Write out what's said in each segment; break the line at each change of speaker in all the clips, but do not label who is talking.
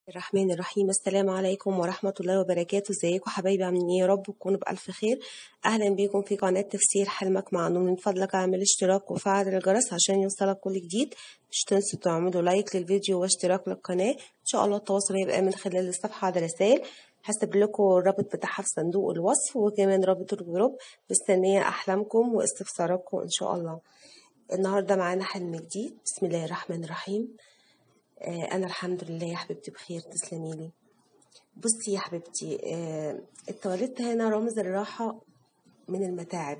الرحمن الرحيم السلام عليكم ورحمة الله وبركاته ازيكم حبايبي عاملين ايه يا رب تكونوا بألف خير أهلا بيكم في قناة تفسير حلمك مع نور من فضلك اعمل اشتراك وفعل الجرس عشان يوصلك كل جديد مش تنسوا تعملوا لايك للفيديو واشتراك للقناة إن شاء الله التواصل هيبقى من خلال الصفحة على رسائل هسيب لكم الرابط بتاعها في صندوق الوصف وكمان رابط الجروب مستنية أحلامكم واستفساراتكم إن شاء الله النهاردة معانا حلم جديد بسم الله الرحمن الرحيم آه، أنا الحمد لله يا حبيبتي بخير تسلميلي بصي يا حبيبتي آه، اتولدت هنا رمز الراحة من المتاعب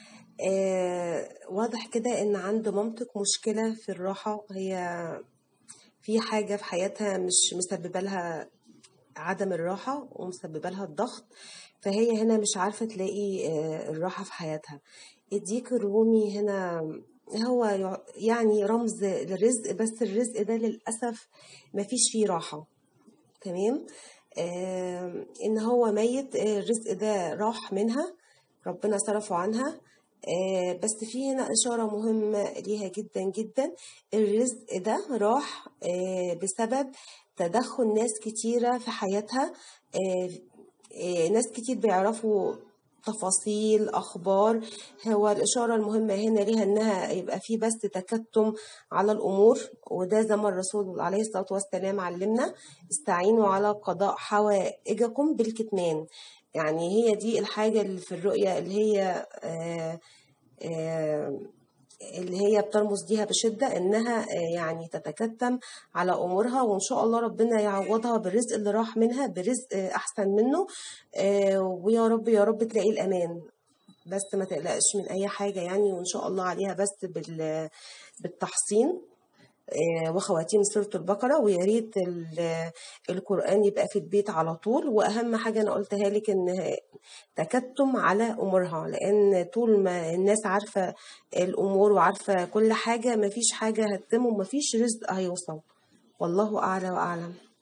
آه، واضح كده إن عند مامتك مشكلة في الراحة هي في حاجة في حياتها مش مسببة لها عدم الراحة ومسببة لها الضغط فهي هنا مش عارفة تلاقي الراحة في حياتها الديك الرومي هنا هو يعني رمز للرزق بس الرزق ده للأسف مفيش فيه راحة تمام آه إن هو ميت الرزق ده راح منها ربنا صرفه عنها آه بس في هنا إشارة مهمة ليها جدا جدا الرزق ده راح آه بسبب تدخل ناس كتيرة في حياتها آه آه ناس كتير بيعرفوا تفاصيل اخبار هو الاشاره المهمه هنا ليها انها يبقى في بس تكتم على الامور وده زي ما الرسول عليه الصلاه والسلام علمنا استعينوا على قضاء حوائجكم بالكتمان يعني هي دي الحاجه اللي في الرؤيه اللي هي آآ آآ اللي هي بترمز ليها بشدة إنها يعني تتكتم على أمورها وإن شاء الله ربنا يعوضها بالرزق اللي راح منها برزق أحسن منه ويا رب يا رب تلاقي الأمان بس ما تقلقش من أي حاجة يعني وإن شاء الله عليها بس بالتحصين وخواتيم سورة البقرة ويا ريت القرآن يبقى في البيت على طول وأهم حاجة أنا قلتها لك إن تكتم على أمورها لأن طول ما الناس عارفة الأمور وعارفة كل حاجة مفيش حاجة هتتم ومفيش رزق هيوصل والله أعلى وأعلم